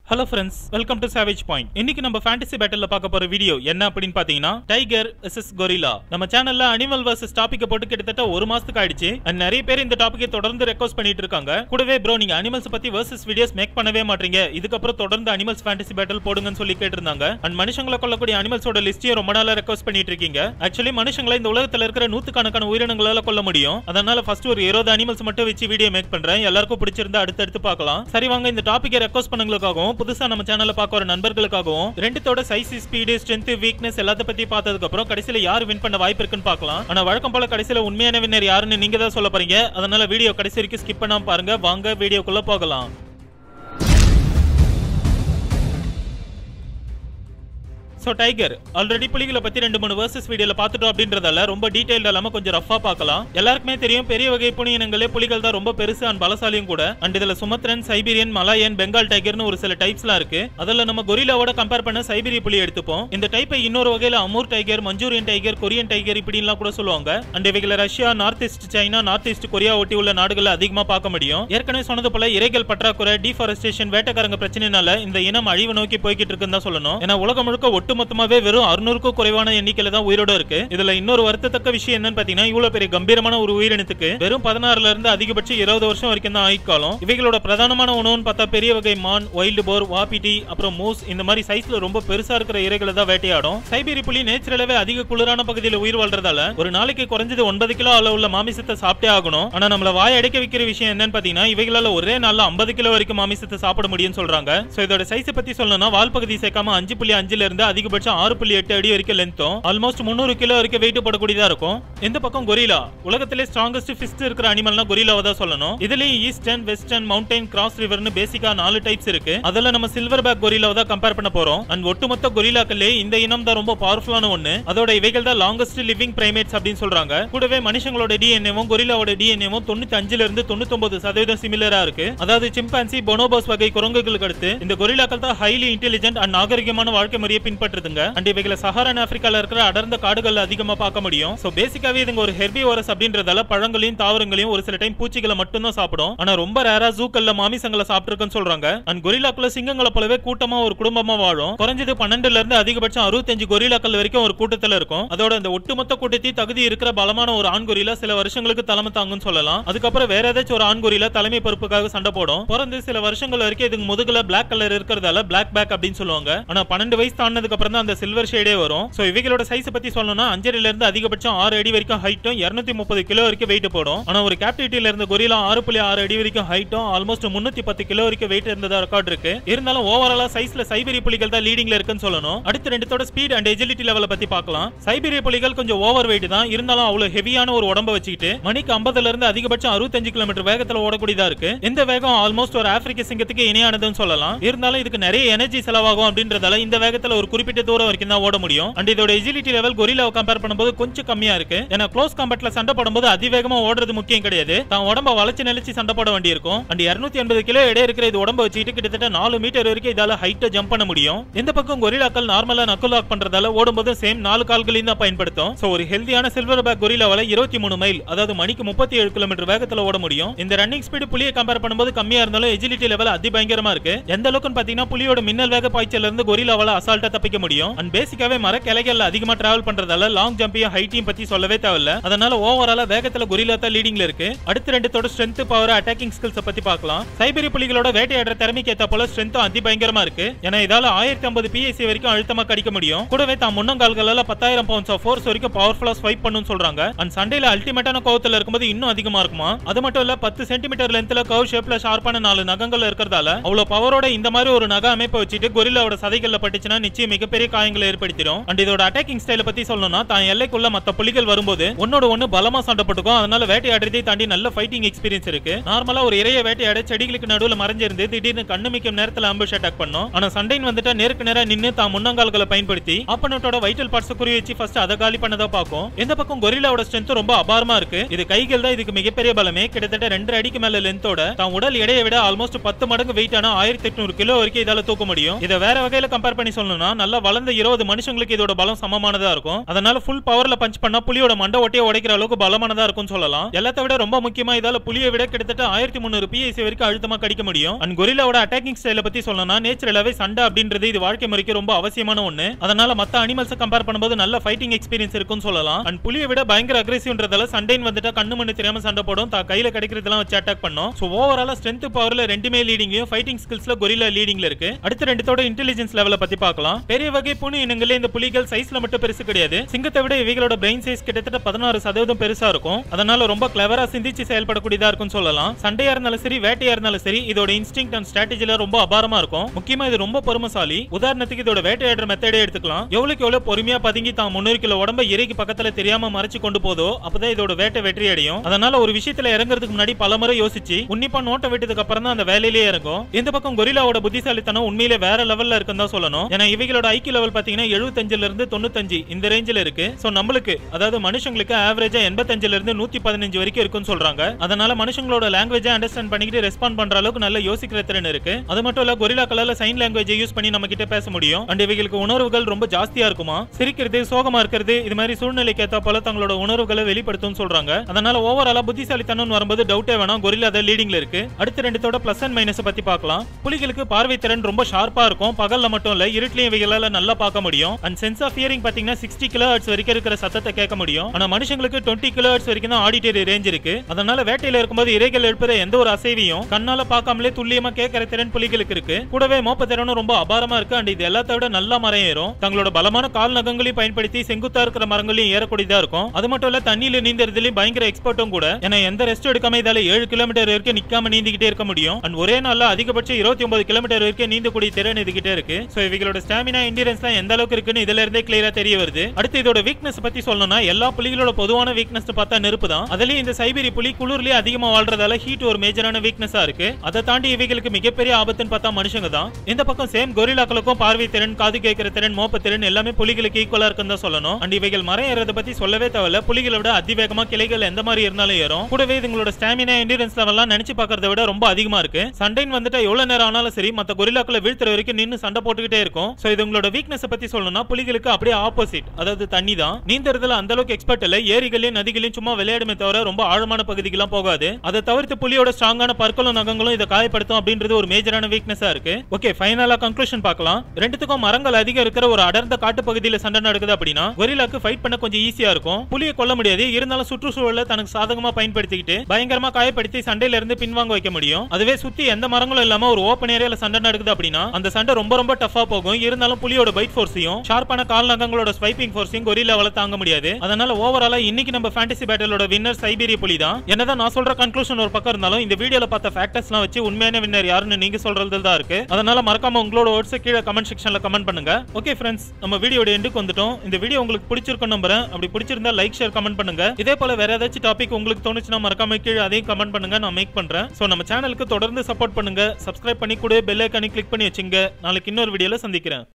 hello friends welcome to savage point இன்னைக்கு நம்ம fantasy battle பார்க்க போற வீடியோ என்ன அப்படின்னு பாத்தீங்கன்னா டைகர் vs கொரில்லா நம்ம சேனல்ல அனிமல் vs டாபிக் போட்டு கிட்டத்தட்ட ஒரு மாசத்துக்கு ஆயிடுச்சு and நிறைய பேர் இந்த டாபிக்கை தொடர்ந்து ரெக்வஸ்ட் பண்ணிட்டு இருக்காங்க கூடவே ப்ரோ நீங்க அனிமல்ஸ் பத்தி வர்சஸ் வீடியோஸ் மேக் பண்ணவே மாட்டீங்க இதுக்கப்புறம் தொடர்ந்து அனிமல்ஸ் ஃபேண்டசி பேட்டில் போடுங்கன்னு சொல்லி கேட்டிருந்தாங்க அண்ட் மனுஷங்களை கொல்லக்கூடிய அனிமல்ஸோட லிஸ்டையும் ரொம்ப நாளா ரெக்வஸ்ட் பண்ணிட்டு இருக்கீங்க ஆக்சுவலி மனுஷங்களை இந்த உலகத்துல இருக்கிற நூத்துக்கணக்கான உயிரினங்களால கொல்ல முடியும் அதனால ஃபர்ஸ்ட் ஒரு இருபது அனிமல்ஸ் மட்டும் வச்சு வீடியோ மேக் பண்றேன் எல்லாருக்கும் பிடிச்சிருந்தா அடுத்தடுத்து பார்க்கலாம் சரி வாங்க இந்த டாபிக்கை ரெக்வஸ்ட் பண்ணுங்களுக்காகவும் புதுசா நம்ம சேனல்ல பார்க்க வர நண்பர்களுக்காகவும் ரெண்டுத்தோட சைஸ் ஸ்பீடு ஸ்ட்ரென்த் வீக்னஸ் எல்லாத்த பத்தி பார்த்ததுக்கு அப்புறம் கடைசியில யார் வின் பண்ண வாய்ப்பு இருக்குன்னு பார்க்கலாம் ஆனா வழக்கம் போல கடைசியில உண்மையான வின்னர் யாருன்னு நீங்க தான் சொல்ல போறீங்க அதனால வீடியோ கடைசி வரைக்கும் ஸ்கிப் பண்ணாம பாருங்க வாங்க வீடியோக்குள்ள போகலாம் ஸோ டைகர் ஆல்ரெடி புலிகளை பத்தி ரெண்டு மூணு வர்சஸ் வீடியோல பார்த்துட்டோம் அப்படின்றதால ரொம்ப டீடைல் இல்லாம கொஞ்சம் ரஃபா பார்க்கலாம் எல்லாருக்குமே தெரியும் பெரிய வகை புனி இனங்களே புலிகள் தான் ரொம்ப பெருசு அண்ட் பலசாலியும் கூட அண்ட் இதுல சுமத்ரன் சைபீரியன் மலாயன் பெங்கால் டைகர்னு ஒரு சில டைப்ஸ்லாம் இருக்கு அதுல நம்ம கொரில்லாவோட கம்பேர் பண்ண சைபீரிய புலி எடுத்துப்போம் இந்த டைப்பை இன்னொரு வகையில Amur tiger Manchurian tiger Korean tiger இப்படிலாம் கூட சொல்லுவாங்க அண்ட் இவைகளை Russia north east China north east Korea ஒட்டி உள்ள நாடுகள்ல அதிகமா பார்க்க முடியும் ஏற்கனவே சொன்னது போல இறைகள் பற்றாக்குறை டிஃபாரஸ்டேஷன் வேட்டைக்காரங்க பிரச்சனைனால இந்த இனம் அழிவு நோக்கி போய்கிட்டு இருக்குன்னு தான் சொல்லணும் ஏன்னா உலகம் முழுக்க ஒட்டுமொத்தமாவே வெறும் அறுநூறுக்கும் குறைவான எண்ணிக்கையில தான் உயிரோட இருக்கு இதுல இன்னொரு வருத்தத்தக்க விஷயம் என்னன்னு பாத்தீங்கன்னா இவ்வளவு பெரிய கம்பீரமான ஒரு உயிரினத்துக்கு வெறும் பதினாறுல இருந்து அதிகபட்சம் இருபது வருஷம் வரைக்கும் தான் ஆயுட்காலம் இவைகளோட பிரதானமான உணவுன்னு பார்த்தா பெரிய வகை மான் வைல்டு போர் வாபிட்டி அப்புறம் மூஸ் இந்த மாதிரி சைஸ்ல ரொம்ப பெருசா இருக்கிற இறைகளை தான் வேட்டையாடும் சைபீரி புலி நேச்சுரலாவே அதிக குளிரான பகுதியில் உயிர் வாழ்றதால ஒரு நாளைக்கு குறைஞ்சது ஒன்பது கிலோ அளவுள்ள மாமிசத்தை சாப்பிட்டே ஆகணும் ஆனா நம்மள வாய் அடைக்க வைக்கிற விஷயம் என்னன்னு பாத்தீங்கன்னா இவைகளால ஒரே நாள்ல ஐம்பது கிலோ வரைக்கும் மாமிசத்தை சாப்பிட முடியும்னு சொல்றாங்க சோ இதோட சைஸ் பத்தி சொல்லணும்னா வால் பகுதி சேர்க்காம அஞ்சு புள்ளி அஞ்சுல இருந்து அதிகபட்சம் ஆறு புள்ளி எட்டு அடி வரைக்கும் லென்த்தும் ஆல்மோஸ்ட் முந்நூறு கிலோ வரைக்கும் வெயிட் போடக்கூடியதா இருக்கும் இந்த பக்கம் கொரிலா உலகத்திலே ஸ்ட்ராங்கஸ்ட் ஃபிஸ்ட் இருக்கிற அனிமல்னா கொரிலாவை தான் சொல்லணும் இதுலயும் ஈஸ்டர்ன் வெஸ்டர்ன் மவுண்டைன் கிராஸ் ரிவர்னு பேசிக்கா நாலு டைப்ஸ் இருக்கு அதுல நம்ம சில்வர் பேக் கொரிலாவை தான் கம்பேர் பண்ண போறோம் அண்ட் ஒட்டுமொத்த கொரிலாக்களே இந்த இனம் தான் ரொம்ப பவர்ஃபுல்லான ஒண்ணு அதோட இவைகள் தான் லாங்கஸ்ட் லிவிங் பிரைமேட்ஸ் அப்படின்னு சொல்றாங்க கூடவே மனுஷங்களோட டிஎன்ஏவும் கொரிலாவோட டிஎன்ஏவும் தொண்ணூத்தி அஞ்சுல இருந்து தொண்ணூத்தி சதவீதம் சிமிலரா இருக்கு அதாவது சிம்பான்சி பொனோபோஸ் வகை குரங்குகளுக்கு அடுத்து இந்த கொரிலாக்கள் தான் ஹைலி இன்டெலிஜென்ட் அண்ட் நாகரிகமான வாழ்க்கை முறையை பின்பற்றுதுங்க அண்ட் இவைகளை சஹாரன் ஆப்பிரிக்கால இருக்கிற அடர்ந்த காடுகள் அதிகமா பார்க்க முடியும் சோ பேசிக்காவே இதுங்க ஒரு ஹெர்பிவோரஸ் அப்படின்றதால பழங்களையும் தாவரங்களையும் ஒரு சில டைம் பூச்சிகளை மட்டும் தான் சாப்பிடும் ஆனா ரொம்ப ரேரா ஜூக்கல்ல மாமிசங்களை சாப்பிட்டுருக்குன்னு சொல்றாங்க அண்ட் கொரிலாக்குள்ள சிங்கங்களை போலவே கூட்டமா ஒரு குடும்பமா வாழும் குறைஞ்சது பன்னெண்டுல இருந்து அதிகபட்சம் அறுபத்தஞ்சு கொரிலாக்கள் வரைக்கும் ஒரு கூட்டத்துல இருக்கும் அதோட அந்த ஒட்டுமொத்த கூட்டத்தை தகுதி இருக்கிற பலமான ஒரு ஆண் கொரிலா சில வருஷங்களுக்கு தலைமை தாங்குன்னு சொல்லலாம் அதுக்கப்புறம் வேற ஏதாச்சும் ஒரு ஆண் கொரிலா தலைமை பொறுப்புக்காக சண்டை போடும் பிறந்து சில வருஷங்கள் வரைக்கும் இதுக்கு முதுகுல பிளாக் கலர் இருக்கிறதால பிளாக் பேக் அப்படின்னு சொல்லுவாங்க ஆனா பன்னெண்டு வயசு தாண்டதுக்கு அப்புறம் தான் அந்த சில்வர் ஷேடே வரும் சோ இவைகளோட சைஸ் பத்தி சொல்லணும்னா அஞ்சரைல இருந்து அதிகபட்சம் ஆறு அடி வரைக்கும் ஹைட்டும் இருநூத்தி முப்பது கிலோ வரைக்கும் வெயிட் போடும் ஆனா ஒரு கேப்டிவிட்டியில இருந்த கொரிலா ஆறு புள்ளி ஆறு அடி வரைக்கும் ஹைட்டும் ஆல்மோஸ்ட் முன்னூத்தி பத்து கிலோ வரைக்கும் வெயிட் இருந்ததா ரெக்கார்ட் இருக்கு இருந்தாலும் ஓவராலா சைஸ்ல சைபீரிய புலிகள் தான் லீடிங்ல இருக்குன்னு சொல்லணும் அடுத்து ரெண்டுத்தோட ஸ்பீட் அண்ட் எஜிலிட்டி லெவல பத்தி பார்க்கலாம் சைபீரிய புலிகள் கொஞ்சம் ஓவர் வெயிட் தான் இருந்தாலும் அவ்வளவு ஹெவியான ஒரு உடம்ப வச்சுக்கிட்டு மணிக்கு ஐம்பதுல இருந்து அதிகபட்சம் அறுபத்தஞ்சு கிலோமீட்டர் வேகத்துல ஓடக்கூடியதா இருக்கு இந்த வேகம் ஆல்மோஸ்ட் ஒரு ஆப்பிரிக்க சிங்கத்துக்கு இணையானதுன்னு சொல்லலாம் இருந்தாலும் இதுக்கு நிறைய எனர்ஜி செலவாகும் அப்படின்றதால இந்த வேகத்துல ஒரு குறிப்பிட்ட தூரம் வரைக்கும் தான் ஓட முடியும் அண்ட் இதோட எஜிலிட்டி லெவல் கொரிலாவை கம்பேர் பண்ணும்போது கொஞ்சம் கம்மியா இருக்கு ஏன்னா க்ளோஸ் காம்பேட்ல சண்டை போடும்போது அதிவேகமா ஓடுறது முக்கியம் கிடையாது தான் உடம்ப வளைச்சு நிலைச்சு சண்டை போட வேண்டியிருக்கும் அண்ட் இருநூத்தி எண்பது கிலோ எடை இருக்கிற இது உடம்ப வச்சுக்கிட்டு கிட்டத்தட்ட நாலு மீட்டர் வரைக்கும் இதால ஹைட்டை ஜம்ப் பண்ண முடியும் இந்த பக்கம் கொரிலாக்கள் நார்மலா நக்குல் லாக் பண்றதால ஓடும்போது சேம் நாலு கால்களையும் தான் பயன்படுத்தும் சோ ஒரு ஹெல்தியான சில்வர் பேக் கொரிலாவால இருபத்தி மூணு மைல் அதாவது மணிக்கு முப்பத்தி ஏழு கிலோமீட்டர் வேகத்துல ஓட முடியும் இந்த ரன்னிங் ஸ்பீடு புலியை கம்பேர் பண்ணும்போது கம்மியா இருந்தாலும் எஜிலிட்டி லெவல் அதி பயங்கரமா இருக்கு எந்த அளவுக்கு பாத்தீங்கன்னா புலியோட மின்னல் வேக பாய்ச்சல இருந்து கொரிலாவால அசால்ட்டா தப்பிக்க முடியும் அண்ட் பேசிக்காவே மர கிளைகள்ல அதிகமா டிராவல் பண்றதால லாங் ஜம்பியும் ஹைட்டையும் பத்தி சொல்லவே தேவையில்ல அதனால ஓவராலா வேகத்துல கொரிலா தான் லீடிங்ல இருக்கு அடுத்து ரெண்டுத்தோட ஸ்ட்ரென்த் பவர் அட்டாக்கிங் ஸ்கில்ஸ் பத்தி பார்க்கலாம் சைபரி புலிகளோட வேட்டையாடுற திறமைக்கு ஏத்த போல ஸ்ட்ரென்த்தும் அதி பயங்கரமா இருக்கு ஏன்னா இதால ஆயிரத்தி ஐம்பது பிஎஸ்சி வரைக்கும் அழுத்தமா கடிக்க முடியும் கூடவே தான் முன்னங்கால்களால பத்தாயிரம் பவுண்ட்ஸ் ஆஃப் ஃபோர்ஸ் வரைக்கும் பவர்ஃபுல்லா ஸ்வைப் பண்ணுன்னு சொல்றாங்க அண்ட் சண்டையில அல்டிமேட்டான கோவத்துல இருக்கும்போது இன்னும் அதிகமா இருக்குமா அது மட்டும் இல்ல பத்து சென்டிமீட்டர் லென்த்ல கர்வ் ஷேப்ல ஷார்ப்பான நாலு நகங்கள் இருக்கிறதால அவ்வளவு பவரோட இந்த மாதிரி ஒரு நகை அமைப்பை வச்சுட்டு கொரில்லாவோட சதைகள்ல பட்டுச்சுன்னா நிச்சயம் மிகப்பெரிய காயங்களை ஏற்படுத்திடும் அண்ட் இதோட அட்டாக்கிங் ஸ்டைல பத்தி சொல்லணும்னா தான் எல்லைக்குள்ள மத்த புலிகள் வரும்போது ஒன்னோட ஒண்ணு பலமா சண்டை போட்டுக்கும் அதனால வேட்டையாடுறதை தாண்டி நல்ல ஃபைட்டிங் எக்ஸ்பீரியன்ஸ் இருக்கு நார்மலா ஒரு இறைய வேட்டையாட செடிகளுக்கு நடுவுல மறைஞ்சிருந்து திடீர்னு கண்ணு மிக்கும் நேரத்துல அம்புஷ் அட்டாக் பண்ணும் ஆனா சண்டைன்னு வந்துட்டா நேருக்கு நேரா நின்னு தான் முன்னங்கால்களை பயன்படுத்தி ஆப்பனட்டோட வைட்டல் பார்ட்ஸ் குறி வச்சு ஃபர்ஸ்ட் அதை காலி பண்ணதா பார்க்கும் இந்த பக்கம் கொரில்லாவோட ஸ்ட்ரென்த் ரொம்ப அபாரமா இருக்கு இது கைகள் தான் இதுக்கு மிகப்பெரிய பலமே கிட்டத்தட்ட ரெண்டு அடிக்கு மேல லென்த்தோட தான் உடல் எடையை விட ஆல்மோஸ்ட் பத்து மடங்கு வெயிட் ஆனா ஆயிரத்தி எட்நூறு கிலோ வரைக்கும் இதால தூக்க முடியும் இதை வேற வகையில கம்பேர் பண்ணி சொல்லணும்னா நல்ல நல்லா வளர்ந்த இருபது மனுஷங்களுக்கு இதோட பலம் சமமானதா இருக்கும் அதனால ஃபுல் பவர்ல பஞ்ச் பண்ணா புலியோட மண்டை ஒட்டையை உடைக்கிற அளவுக்கு பலமானதா இருக்கும்னு சொல்லலாம் எல்லாத்த விட ரொம்ப முக்கியமா இதால புலியை விட கிட்டத்தட்ட ஆயிரத்தி முந்நூறு பிஎஸ்சி வரைக்கும் அழுத்தமா கடிக்க முடியும் அண்ட் கொரில்லாவோட அட்டாக்கிங் ஸ்டைல பத்தி சொல்லணும்னா நேச்சுரலாவே சண்டை அப்படின்றது இது வாழ்க்கை முறைக்கு ரொம்ப அவசியமான ஒண்ணு அதனால மத்த அனிமல்ஸ் கம்பேர் பண்ணும்போது நல்ல ஃபைட்டிங் எக்ஸ்பீரியன்ஸ் இருக்கும்னு சொல்லலாம் அண்ட் புலியை விட பயங்கர அக்ரெசிவ்ன்றதால சண்டைன்னு வந்துட்டா கண்ணு மண்ணு தெரியாம சண்டை போடும் தா கையில கிடைக்கிறதெல்லாம் வச்சு அட்டாக் பண்ணும் சோ ஓவராலா ஸ்ட்ரென்த் பவர்ல ரெண்டுமே லீடிங்லயும் ஃபைட்டிங் ஸ்கில்ஸ்ல கொரில்லா லீடிங்ல இருக்கு அடுத்த ரெண்டுத்தோட இன்டெலிஜென்ஸ் லெவல பத்தி பார்க்கலாம் பெரிய வகை பூனை இனங்களே இந்த புலிகள் சைஸ்ல மட்டும் பெருசு கிடையாது சிங்கத்தை விட இவைகளோட பிரெயின் சைஸ் கிட்டத்தட்ட பதினாறு சதவீதம் பெருசா இருக்கும் அதனால ரொம்ப கிளவரா சிந்திச்சு செயல்படக்கூடியதா இருக்கும்னு சொல்லலாம் சண்டையா இருந்தாலும் சரி வேட்டையா இருந்தாலும் சரி இதோட இன்ஸ்டிங் அண்ட் ஸ்ட்ராட்டஜில ரொம்ப அபாரமா இருக்கும் முக்கியமா இது ரொம்ப பொறுமைசாலி உதாரணத்துக்கு இதோட வேட்டையாடுற மெத்தடே எடுத்துக்கலாம் எவ்வளவுக்கு எவ்வளவு பொறுமையா பதுங்கி தான் முன்னூறு கிலோ உடம்ப இறைக்கு பக்கத்துல தெரியாம மறைச்சு கொண்டு போதோ அப்பதான் இதோட வேட்டை வெற்றி அடையும் அதனால ஒரு விஷயத்துல இறங்குறதுக்கு முன்னாடி பலமுறை யோசிச்சு உன்னிப்பா நோட்டை விட்டதுக்கு அப்புறம் தான் அந்த வேலையிலேயே இறங்கும் இந்த பக்கம் கொரில்லாவோட புத்திசாலித்தனம் உண்மையிலே வேற லெவல்ல இருக்குன்னு தான் சொல்லணும் ஏன்னா இவைகளோட ஐக்கிய லெவல் பாத்தீங்கன்னா எழுபத்தஞ்சுல இருந்து தொண்ணூத்தஞ்சு இந்த ரேஞ்சில் இருக்கு சோ நம்மளுக்கு அதாவது மனுஷங்களுக்கு ஆவரேஜா எண்பத்தஞ்சுல இருந்து நூத்தி பதினஞ்சு வரைக்கும் இருக்குன்னு சொல்றாங்க அதனால மனுஷங்களோட லாங்குவேஜ் அண்டர்ஸ்டாண்ட் பண்ணிக்கிட்டு ரெஸ்பாண்ட் பண்ற அளவுக்கு நல்ல யோசிக்கிற திறன் இருக்கு அது மட்டும் இல்ல கொரில்லா கலர்ல சைன் லாங்குவேஜ் யூஸ் பண்ணி நம்ம கிட்ட பேச முடியும் அண்ட் இவைகளுக்கு உணர்வுகள் ரொம்ப ஜாஸ்தியா இருக்குமா சிரிக்கிறது சோகமா இருக்கிறது இது மாதிரி சூழ்நிலைக்கு ஏத்த போல தங்களோட உணர்வுகளை வெளிப்படுத்தும் சொல்றாங்க அதனால ஓவராலா புத்திசாலித்தனம் வரும்போது டவுட்டே வேணாம் கொரில்லா தான் லீடிங்ல இருக்கு அடுத்த ரெண்டுத்தோட பிளஸ் அண்ட் மைனஸ் பத்தி பார்க்கலாம் புலிகளுக்கு பார்வை திறன் ரொம்ப ஷார்ப்பா இருக்கும் பகல்ல மட்டும் இல்ல இருட்டிலையும் இவைகளால நல்லா பார்க்க முடியும் அண்ட் சென்ஸ் ஆஃப் ஹியரிங் பாத்தீங்கன்னா சிக்ஸ்டி கிலோ வரைக்கும் இருக்கிற சத்தத்தை கேட்க முடியும் ஆனா மனுஷங்களுக்கு டுவெண்ட்டி கிலோ வரைக்கும் தான் ஆடிட்டரி ரேஞ்ச் இருக்கு அதனால வேட்டையில இருக்கும்போது இறைகள் எழுப்புற எந்த ஒரு அசைவையும் கண்ணால பார்க்காமலே துல்லியமா கேட்கிற திறன் புலிகளுக்கு இருக்கு கூடவே மோப்ப திறனும் ரொம்ப அபாரமா இருக்கு அண்ட் இது எல்லாத்த விட நல்லா மரம் ஏறும் தங்களோட பலமான கால் நகங்களையும் பயன்படுத்தி செங்குத்தா இருக்கிற மரங்களையும் ஏறக்கூடியதா இருக்கும் அது மட்டும் இல்ல தண்ணியில நீந்தறதுலயும் பயங்கர எக்ஸ்பர்ட்டும் கூட ஏன்னா எந்த ரெஸ்ட் எடுக்காம இதால ஏழு கிலோமீட்டர் வரைக்கும் நிக்காம நீந்திக்கிட்டே இருக்க முடியும் அண்ட் ஒரே நாள்ல அதிகபட்சம் இருபத்தி ஒன்பது கிலோமீட்டர் வரைக்கும் நீந்தக்கூடிய திறன் இதுகிட்ட இருக்கு சோ இவங்களோட ஸ்டாமினா இண்டியன்ஸ்லாம் எந்த அளவுக்கு இருக்குன்னு இதுல இருந்தே கிளியரா தெரிய வருது அடுத்து இதோட வீக்னஸ் பத்தி சொல்லணும்னா எல்லா புலிகளோட பொதுவான வீக்னஸ் பார்த்தா நெருப்பு தான் அதுலயும் இந்த சைபீரி புலி குளிர்லயே அதிகமா வாழ்றதால ஹீட் ஒரு மேஜரான வீக்னஸா இருக்கு அதை தாண்டி இவைகளுக்கு மிகப்பெரிய ஆபத்துன்னு பார்த்தா மனுஷங்க தான் இந்த பக்கம் சேம் கொரில்லாக்களுக்கும் பார்வை திறன் காது கேட்கிற திறன் மோப்ப திறன் எல்லாமே புலிகளுக்கு ஈக்குவலா இருக்குன்னு தான் சொல்லணும் அண்ட் இவைகள் மரம் ஏறத பத்தி சொல்லவே தேவையில்ல புலிகளை விட அதிவேகமா கிளைகள் எந்த மாதிரி இருந்தாலும் ஏறும் கூடவே இதுங்களோட ஸ்டாமினா எண்டியரன்ஸ் லெவல்லாம் நினைச்சு பார்க்கறத விட ரொம்ப அதிகமா இருக்கு சண்டைன்னு வந்துட்டா எவ்வளவு நேரம் ஆனாலும் சரி மத்த கொரில்லாக்களை வீழ்த்துற வரைக்கும் நின்னு சண்டை போட்டுக்கிட்டே இருக்கும் சோ இது உங்களோட வீக்னஸ் பத்தி சொல்லணும்னா புலிகளுக்கு அப்படியே ஆப்போசிட் அதாவது தண்ணி தான் நீந்தறதுல அந்த அளவுக்கு எக்ஸ்பர்ட் இல்ல ஏரிகளையும் நதிகளையும் சும்மா விளையாடுமே தவிர ரொம்ப ஆழமான பகுதிக்கெல்லாம் போகாது அதை தவிர்த்து புலியோட ஸ்ட்ராங்கான பற்களும் நகங்களும் இதை காயப்படுத்தும் அப்படின்றது ஒரு மேஜரான வீக்னஸா இருக்கு ஓகே ஃபைனலா கன்க்ளூஷன் பார்க்கலாம் ரெண்டுத்துக்கும் மரங்கள் அதிகம் இருக்கிற ஒரு அடர்ந்த காட்டு பகுதியில சண்டை நடக்குது அப்படின்னா கொரில்லாக்கு ஃபைட் பண்ண கொஞ்சம் ஈஸியா இருக்கும் புலியை கொல்ல முடியாது இருந்தாலும் சுற்றுச்சூழலை தனக்கு சாதகமா பயன்படுத்திக்கிட்டு பயங்கரமா காயப்படுத்தி சண்டையில இருந்து பின்வாங்க வைக்க முடியும் அதுவே சுத்தி எந்த மரங்களும் இல்லாம ஒரு ஓப்பன் ஏரியால சண்டை நடக்குது அப்படின்னா அந்த சண்டை ரொம்ப ரொம்ப டஃபா போகும் இருந்தாலும் புலியோட பைட் ஃபோர்ஸையும் ஷார்ப்பான கால் நகங்களோட ஸ்வைப்பிங் ஃபோர்ஸையும் கொரில்லாவால தாங்க முடியாது அதனால ஓவராலா இன்னைக்கு நம்ம ஃபேண்டசி பேட்டலோட வின்னர் சைபீரிய புலி தான் என்னதான் நான் சொல்ற கன்க்ளூஷன் ஒரு பக்கம் இருந்தாலும் இந்த வீடியோல பார்த்த ஃபேக்டர்ஸ்லாம் வச்சு உண்மையான வின்னர் யாருன்னு நீங்க சொல்றது தான் இருக்கு அதனால மறக்காம உங்களோட வேர்ட்ஸ் கீழே கமெண்ட் செக்ஷன்ல கமெண்ட் பண்ணுங்க ஓகே ஃப்ரெண்ட்ஸ் நம்ம வீடியோட எண்டுக்கு வந்துட்டோம் இந்த வீடியோ உங்களுக்கு பிடிச்சிருக்கும் நம்புறேன் அப்படி பிடிச்சிருந்தா லைக் ஷேர் கமெண்ட் பண்ணுங்க இதே போல வேற ஏதாச்சும் டாபிக் உங்களுக்கு தோணுச்சுன்னா மறக்காம கீழே அதையும் கமெண்ட் பண்ணுங்க நான் மேக் பண்றேன் சோ நம்ம சேனலுக்கு தொடர்ந்து சப்போர்ட் பண்ணுங்க சப்ஸ்கிரைப் பண்ணி கூட பெல் ஐக்கானி கிளிக் பண்ணி வச்சுங்க நாளைக்கு இன்னொரு வீடியோல சந்திக்கிறேன்